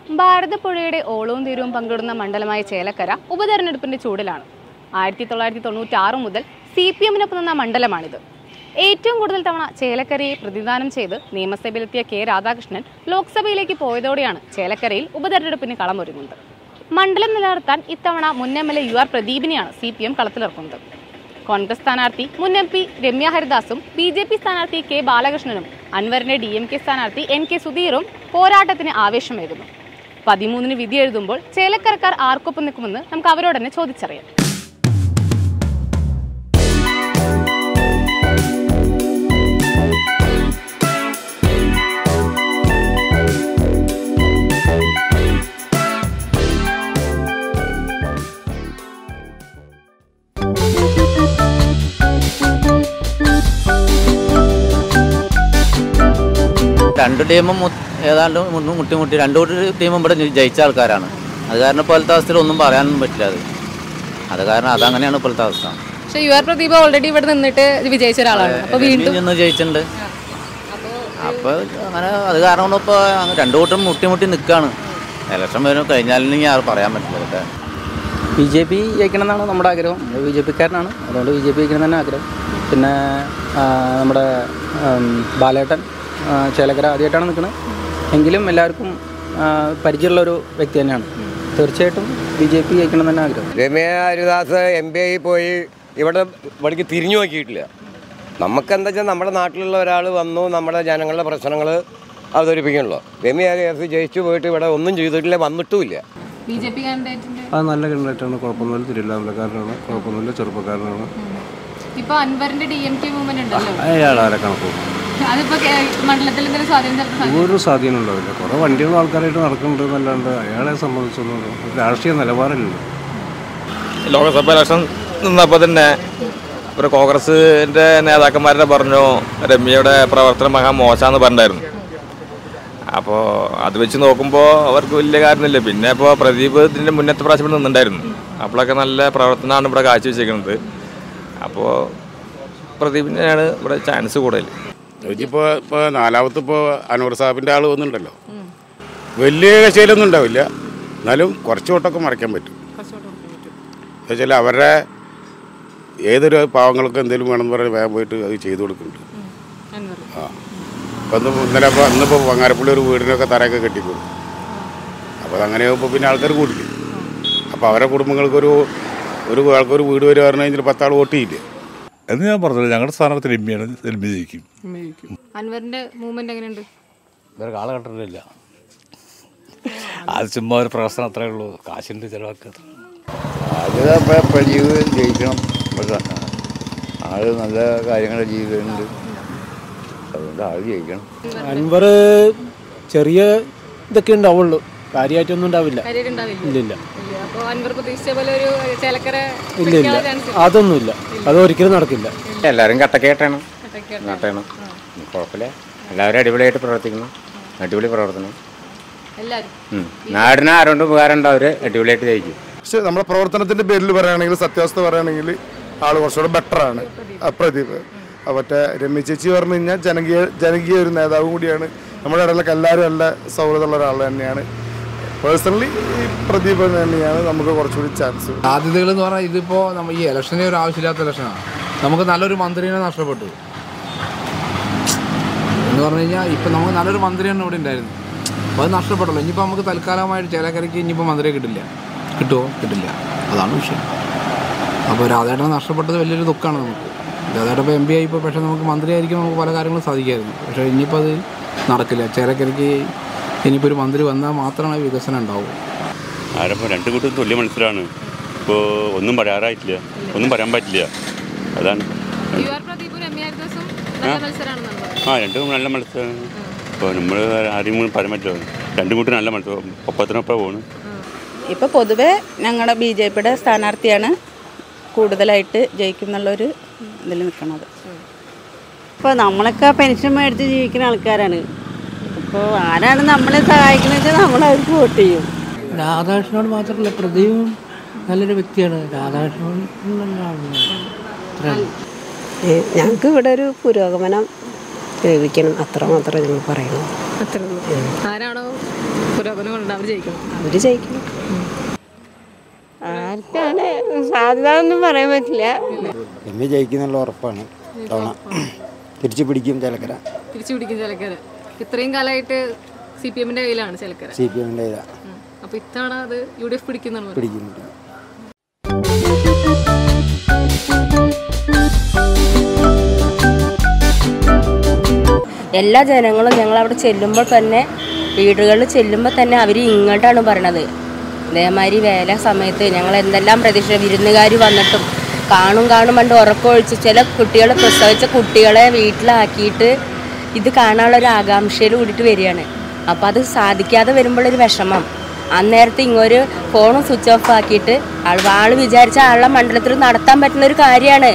ഭാരതപ്പുഴയുടെ ഓളവും തീരവും പങ്കിടുന്ന മണ്ഡലമായ ചേലക്കര ഉപതെരഞ്ഞെടുപ്പിന്റെ ചൂടിലാണ് ആയിരത്തി തൊള്ളായിരത്തി തൊണ്ണൂറ്റി ആറ് മുതൽ സി പി എമ്മിനൊപ്പം നിന്ന മണ്ഡലമാണിത് ഏറ്റവും കൂടുതൽ തവണ ചേലക്കരയെ പ്രതിദാനം ചെയ്ത് നിയമസഭയിലെത്തിയ കെ രാധാകൃഷ്ണൻ ലോക്സഭയിലേക്ക് പോയതോടെയാണ് ചേലക്കരയിൽ ഉപതെരഞ്ഞെടുപ്പിന് കളമൊരുങ്ങുന്നത് മണ്ഡലം നിലനിർത്താൻ ഇത്തവണ മുൻ M L A U R പ്രദീപിനെയാണ് സി പി എം കളത്തിലിറക്കുന്നത് കോൺഗ്രസ് സ്ഥാനാർത്ഥി മുൻ എം പി രമ്യ ഹരിദാസും ബി ജെ പി സ്ഥാനാർത്ഥി കെ ബാലകൃഷ്ണനും അൻവറിന്റെ ഡി എം കെ സ്ഥാനാർത്ഥി എൻ കെ സുധീറും പോരാട്ടത്തിന് ആവേശമേകുന്നു പതിമൂന്നിന് വിധി എഴുതുമ്പോൾ ചേലക്കരക്കാർ ആർക്കൊപ്പം നിൽക്കുമെന്ന് നമുക്ക് അവരോട് തന്നെ ചോദിച്ചറിയാം രണ്ട് ടീമും മു- ഏതാണ്ട് മുന്നും മുട്ടി മുട്ടി രണ്ടു ടീമും ഇവിടെ ജയിച്ച ആൾക്കാരാണ് അത് കാരണം ഇപ്പോഴത്തെ അവസ്ഥയിൽ ഒന്നും പറയാനൊന്നും പറ്റില്ല അത് അത് കാരണം അതങ്ങനെയാണ് ഇപ്പോഴത്തെ അവസ്ഥ പക്ഷേ യു ആർ പ്രദീപ് ഓൾറെഡി ഇവിടെ നിന്നിട്ട് വിജയിച്ച ഒരാളാണ് അപ്പൊ വീണ്ടും നിന്ന് ജയിച്ചിട്ടുണ്ട് അപ്പോൾ അങ്ങനെ അത് കാരണം കൊണ്ട് ഇപ്പോൾ രണ്ടു കൂട്ടം മുട്ടി മുട്ടി നിൽക്കുകയാണ് ഇലക്ഷൻ വരും കഴിഞ്ഞാലെങ്കിൽ ആരും പറയാൻ പറ്റില്ല ഇതൊക്കെ ബി ജെ പി ജയിക്കണം എന്നാണ് നമ്മുടെ ആഗ്രഹം നമ്മൾ ബി ജെ പിക്കാരനാണ് അതുകൊണ്ട് ബി ജെ പി ജയിക്കണം തന്നെ ആഗ്രഹം പിന്നെ ആ, നമ്മുടെ ഉം, ബാലേട്ടൻ ആ, ചേലക്കര ആദ്യമായിട്ടാണ് നിൽക്കുന്നത് എങ്കിലും എല്ലാവർക്കും ആ, പരിചയമുള്ള ഒരു വ്യക്തി തന്നെയാണ് തീർച്ചയായിട്ടും ബി ജെ പി ജയിക്കണം തന്നെ ആഗ്രഹം രമ്യ ഹരിദാസ് എം പി ആയി പോയി ഇവിടെ ഇവിടേക്ക് തിരിഞ്ഞു നോക്കിയിട്ടില്ല നമുക്കെന്താ വെച്ചാൽ നമ്മുടെ നാട്ടിലുള്ള ഒരാൾ വന്നു നമ്മുടെ ജനങ്ങളുടെ പ്രശ്നങ്ങൾ അവതരിപ്പിക്കണല്ലോ രമ്യ ഹരിദാസ് ജയിച്ചു പോയിട്ട് ഇവിടെ ഒന്നും ചെയ്തിട്ടില്ല വന്നിട്ടുമില്ല ബി ജെ പി കാൻഡിഡേറ്റിന്റെ അത് നല്ല കണ്ടായിട്ടാണ് കുഴപ്പമൊന്നുമില്ല തിരുവല്ലാമലക്കാരനാണ് കുഴപ്പമൊന്നുമില്ല ചെറുപ്പക്കാരനാണ് ഇപ്പൊ അൻവറിന്റെ ഡി എം കെ മൂവ്മെന്റ് ഉണ്ടല്ലോ അയാൾ ആരെ കണക്ക് പോകും അതിപ്പോ കേ- മണ്ഡലത്തിൽ എന്തെങ്കിലും സ്വാധീനം ചെലുത്താൻ സാധ്യത- ഒരു സ്വാധീനം ഉണ്ടാവില്ല കുറേ വണ്ടികളും ആൾക്കാരായിട്ട് നടക്കുന്നുണ്ട് എന്നല്ലാണ്ട് അയാളെ സംബന്ധിച്ചൊന്നും ഒരു രാഷ്ട്രീയ നിലപാടില്ലല്ലോ ലോക്സഭ ഇലക്ഷൻ നിന്നപ്പോൾ തന്നെ ഒരു കോൺഗ്രസിൻ്റെ നേതാക്കന്മാരെ പറഞ്ഞു രമ്യയുടെ പ്രവർത്തനം മഹാ മോശമാണെന്ന് പറഞ്ഞിട്ടുണ്ടായിരുന്നു അപ്പോൾ അത് വെച്ച് നോക്കുമ്പോൾ അവർക്ക് വലിയ കാര്യമില്ല പിന്നെ ഇപ്പോൾ പ്രദീപ് ഇതിൻ്റെ മുന്നത്തെ പ്രാവശ്യം ഇവിടെ നിന്നിട്ടുണ്ടായിരുന്നു അപ്പോഴൊക്കെ നല്ല പ്രവർത്തനമാണ് ഇവിടെ കാഴ്ചവെച്ചിരിക്കുന്നത് അപ്പോൾ പ്രദീപിനെയാണ് ഇവിടെ ചാൻസ് കൂടുതൽ ഇതിപ്പോൾ ഇപ്പോൾ നാലാമത്തെ ഇപ്പോൾ അനൂർ സാഹിബിൻ്റെ ആൾ വന്നിട്ടുണ്ടല്ലോ വലിയ കശയിലൊന്നും ഉണ്ടാവില്ല എന്നാലും കുറച്ച് വോട്ടൊക്കെ മറിക്കാൻ പറ്റും എന്നുവെച്ചാൽ അവരുടെ ഏതൊരു പാവങ്ങൾക്ക് എന്തെങ്കിലും വേണമെന്ന് പറഞ്ഞാൽ വേഗം പോയിട്ട് അത് ചെയ്തു കൊടുക്കുന്നുണ്ട് ആ അപ്പം ഇന്ന് ഇന്നലെ ഇപ്പോൾ ഇന്നിപ്പോൾ വങ്ങാരപ്പള്ളി ഒരു വീടിനൊക്കെ തറയൊക്കെ കെട്ടിക്കൊടുക്കും അപ്പോൾ അതങ്ങനെ ആകുമ്പോൾ പിന്നെ ആൾക്കാർ കൂടില്ലേ അപ്പോൾ അവരുടെ കുടുംബങ്ങൾക്കൊരു ഒരു ആൾക്കൊരു വീട് വരെ പറഞ്ഞു കഴിഞ്ഞാൽ പത്താൾ വോട്ട് ചെയ്യില്ലേ എന്ന് ഞാൻ പറഞ്ഞത് ഞങ്ങളുടെ സ്ഥാനാർത്ഥി രമ്യാണ് രമ്യ ജയിക്കും അൻവറിന്റെ മൂവ്മെന്റ് എങ്ങനെയുണ്ട് വേറെ കാലഘട്ടത്തിലില്ല അത് ചുമ്മാ ഒരു പ്രവർത്തനം അത്രേ ഉള്ളൂ കാശിൻ്റെ ചിലവാക്കുക അത് പ്രദീപ് ജയിക്കണം പക്ഷേ ആള് നല്ല കാര്യങ്ങൾ ചെയ്യുന്നുണ്ട് അതുകൊണ്ട് ആൾ ജയിക്കണം അൻവർ ചെറിയ ഇതൊക്കെ ഉണ്ടാവുള്ളൂ കാര്യമായിട്ടൊന്നും ഉണ്ടാവില്ല ഇല്ലില്ല അപ്പൊ അൻവർ പ്രതീക്ഷിച്ച പോലെ ഒരു ചേലക്കര ഇല്ല ഇല്ല അതൊന്നുമില്ല അത് ഒരിക്കലും നടക്കില്ല എല്ലാവരും കട്ടക്കേട്ടാണ് നാട്ടാണ് കുഴപ്പമില്ല എല്ലാവരും അടിപൊളിയായിട്ട് പ്രവർത്തിക്കുന്നു അടിപൊളി പ്രവർത്തനം എല്ലാരും ഉം. നാടിന് ആരോണ്ട് ഉപകാരം ഉണ്ട് അവർ അടിപൊളിയായിട്ട് ജയിക്കും പക്ഷെ നമ്മുടെ പ്രവർത്തനത്തിന്റെ പേരിൽ പറയുകയാണെങ്കിൽ സത്യാവസ്ഥ പറയുകയാണെങ്കിൽ ആള് കുറച്ചുകൂടെ ബെറ്റർ ആണ് ആ പ്രദീപ് ആ മറ്റേ രമ്യ ചേച്ചി പറഞ്ഞു കഴിഞ്ഞാൽ ജനകീയ ജനകീയ ഒരു നേതാവും കൂടിയാണ് നമ്മുടെ ഇടയിലൊക്കെ എല്ലാവരും നല്ല സൗഹൃദമുള്ള ഒരാൾ തന്നെയാണ് പേഴ്സണലി ഈ പ്രദീപ് തന്നെയാണ് നമുക്ക് കുറച്ചുകൂടി ചാൻസ് സാധ്യതകൾ എന്ന് പറഞ്ഞാൽ ഇതിപ്പോൾ നമ്മൾ ഈ ഇലക്ഷനെ ഒരു ആവശ്യമില്ലാത്ത ഇലക്ഷനാണ് നമുക്ക് നല്ലൊരു മന്ത്രിനെ നഷ്ടപ്പെട്ടു എന്ന് പറഞ്ഞു കഴിഞ്ഞാൽ ഇപ്പം നമുക്ക് നല്ലൊരു മന്ത്രിയാണ് ഇവിടെ ഉണ്ടായിരുന്നു അപ്പോൾ അത് നഷ്ടപ്പെട്ടല്ലോ ഇനിയിപ്പോൾ നമുക്ക് തൽക്കാലമായിട്ട് ചേലക്കരയ്ക്ക് ഇനിയിപ്പോൾ മന്ത്രിയെ കിട്ടില്ല കിട്ടുമോ കിട്ടില്ല അതാണ് വിഷയം അപ്പോൾ രാധേട്ടനെ നഷ്ടപ്പെട്ടത് വലിയൊരു ദുഃഖമാണ് നമുക്ക് രാധേട്ടൻ ഇപ്പോൾ എം പി ആയിപ്പോൾ പക്ഷേ നമുക്ക് മന്ത്രിയായിരിക്കും നമുക്ക് പല കാര്യങ്ങളും സാധിക്കുമായിരുന്നു പക്ഷേ ഇനിയിപ്പോൾ അത് നടക്കില്ല ചേലക്കരയ്ക്ക് ഇനിയിപ്പോൾ ഒരു മന്ത്രി വന്നാൽ മാത്രമേ വികസനം ഉണ്ടാവൂ ആരപ്പോൾ രണ്ട് കൂട്ടം തുല്യ മത്സരമാണ് ഇപ്പോൾ ഒന്നും പറയാറായിട്ടില്ല ഒന്നും പറയാൻ പറ്റില്ല അതാണ് യു ആർ പ്രദീപും രമ്യ ഹരിദാസും നല്ല മത്സരമാണെന്നാണ് പറയുന്നത് ആ രണ്ടും നല്ല മത്സരമാണ് ഇപ്പോൾ നമ്മൾ ആരെയും കൂടി പറയാൻ പറ്റില്ല രണ്ടും കൂട്ടി നല്ല മത്സരം ഒപ്പത്തിനൊപ്പം പോകണം ഇപ്പോൾ പൊതുവെ ഞങ്ങളുടെ ബി ജെ പിയുടെ സ്ഥാനാർത്ഥിയാണ് കൂടുതലായിട്ട് ജയിക്കും എന്നുള്ളൊരു ഇതിൽ നിൽക്കുന്നത് ഇപ്പോൾ നമ്മളൊക്കെ പെൻഷൻ മേടിച്ച് ജീവിക്കുന്ന ആൾക്കാരാണ് ഇപ്പോൾ ആരാണ് നമ്മളെ സഹായിക്കുന്നത് വെച്ചാൽ നമ്മൾ അവർക്ക് വോട്ട് ചെയ്യും രാധാകൃഷ്ണനോട് മാത്രമല്ല പ്രദീപും നല്ലൊരു വ്യക്തിയാണ് രാധാകൃഷ്ണൻ ഞങ്ങൾക്ക് ഇവിടെ ഒരു പുരോഗമനം ലഭിക്കണം അത്ര മാത്രമേ ഞങ്ങൾ പറയുന്നു ആരാണോ പുരോഗമനം കൊണ്ട് അവർ ജയിക്കണം അവർ ജയിക്കണം ആർക്കാണ് സാധ്യത ഒന്നും പറയാൻ പറ്റില്ല രമ്യ ജയിക്കുന്നുള്ള ഉറപ്പാണ് തവണ തിരിച്ചു പിടിക്കും ചേലക്കര തിരിച്ചു പിടിക്കും ചിലക്കര ഇത്രയും കാലമായിട്ട് സി പി എമ്മിന്റെ കയ്യിലാണ് ചിലക്കര സി പി എമ്മിൻ്റെ അപ്പൊ ഇത്തവണ അത് യു ഡി എഫ് പിടിക്കുന്നുണ്ട് പിടിക്കും എല്ലാ ജനങ്ങളും ഞങ്ങൾ അവിടെ ചെല്ലുമ്പോൾ തന്നെ വീടുകളിൽ ചെല്ലുമ്പോൾ തന്നെ അവർ ഇങ്ങോട്ടാണ് പറയണത് ഇതേമാതിരി വേല സമയത്ത് ഞങ്ങൾ എന്തെല്ലാം പ്രതീക്ഷ വിരുന്നുകാർ വന്നിട്ടും കാണും കാണും പണ്ട് ഉറക്കമൊഴിച്ച് ചില കുട്ടികൾ പ്രസവിച്ച കുട്ടികളെ വീട്ടിലാക്കിയിട്ട് ഇത് കാണാനുള്ള ഒരു ആകാംക്ഷയിൽ കൂടിയിട്ട് വരികയാണ് അപ്പോൾ അത് സാധിക്കാതെ വരുമ്പോഴൊരു വിഷമം അന്നേരത്ത് ഇങ്ങൊരു ഫോണും സ്വിച്ച് ഓഫ് ആക്കിയിട്ട് ആൾ ആൾ വിചാരിച്ച ആളുടെ മണ്ഡലത്തിൽ നടത്താൻ പറ്റുന്ന ഒരു കാര്യമാണ്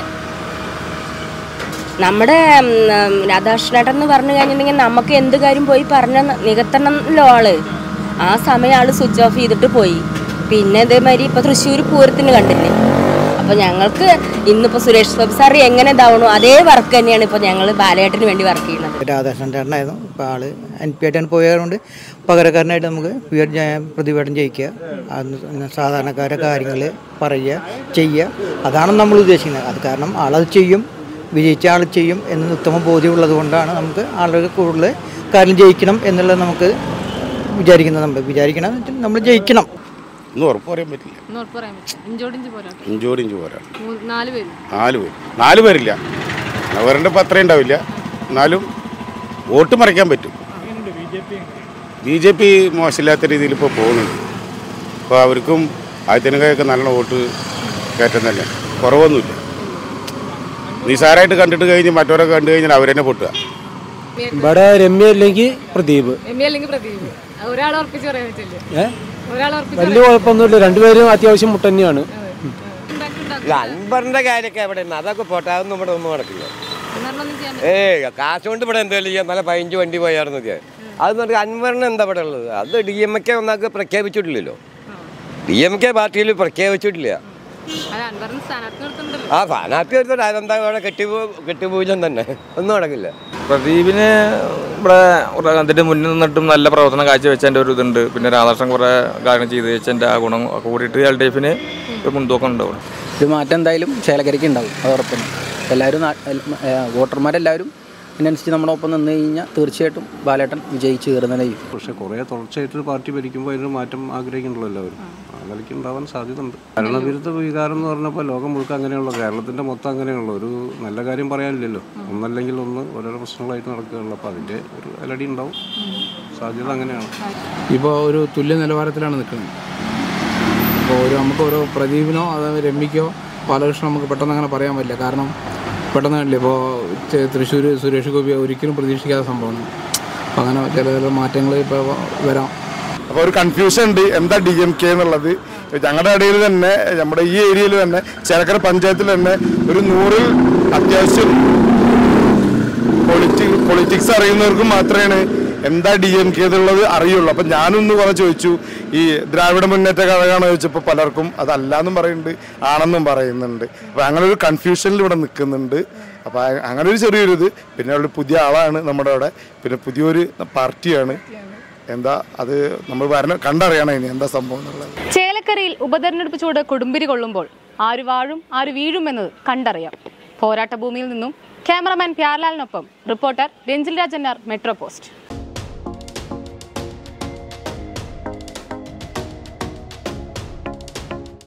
നമ്മുടെ ഉം, ഉം, രാധാകൃഷ്ണേട്ടൻ എന്ന് പറഞ്ഞു കഴിഞ്ഞിട്ടുണ്ടെങ്കിൽ നമുക്ക് എന്ത് കാര്യം പോയി പറഞ്ഞ നികത്തണമല്ലോ ആള് ആ സമയം ആള് സ്വിച്ച് ഓഫ് ചെയ്തിട്ട് പോയി പിന്നെ ഇതേമാതിരി ഇപ്പൊ തൃശ്ശൂർ പൂരത്തിന് കണ്ടില്ലേ അപ്പൊ ഞങ്ങൾക്ക് ഇന്നിപ്പോ സുരേഷ് ഗോപി സാർ എങ്ങനെ ഇതാവണോ അതേ വർക്ക് തന്നെയാണ് ഇപ്പൊ ഞങ്ങൾ ബാലയേട്ടന് വേണ്ടി വർക്ക് ചെയ്യുന്നത് രാധാകൃഷ്ണൻ ചേട്ടനായിരുന്നു ഇപ്പോൾ ആള് എൻ പി ആയിട്ടാണ് പോയതുകൊണ്ട് പകരക്കാരനായിട്ട് നമുക്ക് പി ആർ ജയ പ്രതിവേടം ജയിക്കുക അത് സാധാരണക്കാരെ കാര്യങ്ങൾ പറയുക ചെയ്യുക അതാണ് നമ്മൾ ഉദ്ദേശിക്കുന്നത് അത് കാരണം ആളത് ചെയ്യും വിജയിച്ച ആൾ ചെയ്യും എന്ന് ഉത്തമ ബോധ്യമുള്ളത് കൊണ്ടാണ് നമുക്ക് ആളുകൾ കൂടുതൽ കാര്യം ജയിക്കണം എന്നുള്ളത് നമുക്ക് വിചാരിക്കുന്നത് നമ്മൾ വിചാരിക്കണം എന്ന് വെച്ചാൽ നമ്മൾ ജയിക്കണം ഒന്നും ഉറപ്പ് പറയാൻ പറ്റില്ല എന്ന് ഉറപ്പ് പറയാൻ പറ്റും ഇഞ്ചോടിഞ്ച് പോരാട്ടം ഇഞ്ചോട് ഇഞ്ച് പോരാ മൂ- നാല് പേര് നാല് പേര് നാല് പേരില്ല അവരുടെ ഇപ്പം അത്രയും ഉണ്ടാവില്ല എന്നാലും വോട്ട് മറിക്കാൻ പറ്റും ബി ജെ പി മോശമില്ലാത്ത രീതിയിൽ ഇപ്പോൾ പോകുന്നുണ്ട് അപ്പോൾ അവർക്കും ആദ്യത്തിനൊക്കെ നല്ല വോട്ട് കയറ്റം തന്നെ കുറവൊന്നുമില്ല നിസാരമായിട്ട് കണ്ടിട്ട് കഴിഞ്ഞ് മറ്റവരൊക്കെ കണ്ടു കഴിഞ്ഞാൽ അവരെന്നെ പൊട്ടുക ഇവിടെ രമ്യ അല്ലെങ്കിൽ പ്രദീപ് എം എ അല്ലെങ്കിൽ പ്രദീപ് ഒരാൾ ഉറപ്പിച്ച് പറയാൻ പറ്റില്ല ഏ ഒരാൾ ഉറപ്പിച്ച് വലിയ കുഴപ്പമൊന്നുമില്ല രണ്ടുപേരും അത്യാവശ്യം മുട്ട തന്നെയാണ് ഇല്ല അൻപറിന്റെ കാര്യമൊക്കെ എവിടെ നിന്ന് അതൊക്കെ പോട്ടെ അതൊന്നും ഇവിടെ ഒന്നും നടക്കില്ല പറയാൻ ചെയ്യാൻ ഏയ് കാശ് കൊണ്ട് ഇവിടെ എന്തെങ്കിലും ചെയ്യാം നല്ല പതിനഞ്ച് വണ്ടി പോയായിരുന്നു മതിയെ അത് പറഞ്ഞാൽ അൻവറിന് എന്താ ഇവിടെ ഉള്ളത് അത് ഡി എം കെ ഒന്നാക്ക് പ്രഖ്യാപിച്ചിട്ടില്ലല്ലോ ഡി എം കെ പാർട്ടിയിൽ പ്രഖ്യാപിച്ചിട്ടില്ല അല്ല അൻവറിന് സ്ഥാനാർത്ഥി നിർത്തുന്നുണ്ടല്ലോ ആ സ്ഥാനാർത്ഥി എടുത്തിട്ട് അതെന്താ ഇവിടെ കെട്ടിപൂ കെട്ടിപൂജം തന്നെ ഒന്നും നടക്കില്ല പ്രദീപിന് ഇവിടെ ഒരു അതിന്റെ മുന്നിൽ നിന്നിട്ടും നല്ല പ്രവർത്തനം കാഴ്ചവെച്ചതിൻ്റെ ഒരു ഇതുണ്ട് പിന്നെ രാധാകൃഷ്ണൻ കുറേ കാര്യങ്ങൾ ചെയ്ത് വെച്ചതിൻ്റെ ആ ഗുണം ഒക്കെ കൂടിയിട്ട് എൽ ഡി എഫിന് ഒരു മുൻതൂക്കം ഉണ്ട് അവിടെ ഒരു മാറ്റം എന്തായാലും ചേലക്കരയ്ക്ക് ഉണ്ടാവും അത് ഉറപ്പാണ് എല്ലാവരും നാ- എൽ- ഏ, വോട്ടർമാരെല്ലാവരും ഇതിനനുസരിച്ച് നമ്മുടെ ഒപ്പം നിന്ന് കഴിഞ്ഞാൽ തീർച്ചയായിട്ടും ബാലേട്ടൻ വിജയിച്ച് കയറുന്നതേ ചെയ്യും പക്ഷേ കുറേ തുടർച്ചയായിട്ട് പാർട്ടി ഭരിക്കുമ്പോൾ അതിന് മാറ്റം ആഗ്രഹിക്കണല്ലോ എല്ലാവരും ആ നിലയ്ക്ക് ഉണ്ടാവാൻ സാധ്യതയുണ്ട് ഭരണവിരുദ്ധ വികാരം എന്ന് പറഞ്ഞപ്പോൾ ലോകം മുഴുക്ക അങ്ങനെയുള്ള കേരളത്തിൻ്റെ മൊത്തം അങ്ങനെയുള്ള ഒരു നല്ല കാര്യം പറയാനില്ലല്ലോ ഒന്നല്ലെങ്കിൽ ഒന്ന് ഓരോരോ പ്രശ്നങ്ങളായിട്ട് നടക്കുകയുള്ളൂ അപ്പോൾ അതിൻ്റെ ഒരു അലടി ഉണ്ടാവും സാധ്യത അങ്ങനെയാണ് ഇപ്പോൾ ഒരു തുല്യ നിലവാരത്തിലാണ് നിൽക്കുന്നത് അപ്പോൾ ഒരു നമുക്ക് ഓരോ പ്രദീപിനോ അതായത് രമ്യക്കോ ബാലകൃഷ്ണനോ നമുക്ക് പെട്ടെന്ന് അങ്ങനെ പറയാൻ പറ്റില്ല കാരണം പെട്ടെന്ന് കണ്ടില്ലേ ഇപ്പോൾ തൃശ്ശൂർ സുരേഷ് ഗോപി ഒരിക്കലും പ്രതീക്ഷിക്കാത്ത സംഭവമാണ് അപ്പോൾ അങ്ങനെ ചില ചില മാറ്റങ്ങൾ ഇപ്പോൾ വരാം അപ്പോൾ ഒരു കൺഫ്യൂഷൻ ഉണ്ട് എന്താ ഡി എം കെ എന്നുള്ളത് ഞങ്ങളുടെ ഇടയിൽ തന്നെ നമ്മുടെ ഈ ഏരിയയിൽ തന്നെ ചേലക്കര പഞ്ചായത്തിൽ തന്നെ ഒരു നൂറിൽ അത്യാവശ്യം പൊളിറ്റി പൊളിറ്റിക്സ് അറിയുന്നവർക്ക് മാത്രമേ എന്താ ഡി എം കെ എന്നുള്ളത് അറിയുള്ളൂ അപ്പം ഞാനൊന്ന് കുറെ ചോദിച്ചു ഈ ദ്രാവിഡ മുന്നേറ്റ കഴകമാണോ ചോദിച്ചപ്പോൾ പലർക്കും അതല്ല എന്നും പറയുന്നുണ്ട് ആണെന്നും പറയുന്നുണ്ട് അപ്പം അങ്ങനെ ഒരു കൺഫ്യൂഷനിൽ ഇവിടെ നിൽക്കുന്നുണ്ട് അപ്പോൾ അങ്ങനെ ഒരു ചെറിയൊരു ഇത് പിന്നെ ഒരു പുതിയ ആളാണ് നമ്മുടെ അവിടെ പിന്നെ പുതിയൊരു പാർട്ടിയാണ് എന്താ അത് നമ്മൾ വരണ കണ്ടറിയണം ഇനി എന്താ സംഭവം എന്നുള്ളത് ചേലക്കരയിൽ ഉപതെരഞ്ഞെടുപ്പ് ചൂട് കൊടുമ്പിരി കൊള്ളുമ്പോൾ ആര് വാഴും ആര് വീഴുമെന്നത് കണ്ടറിയാം പോരാട്ട ഭൂമിയിൽ നിന്നും ക്യാമറമാൻ പ്യാർലാലിനൊപ്പം റിപ്പോർട്ടർ രഞ്ജിൽ രാജന്നാർ മെട്രോ പോസ്റ്റ്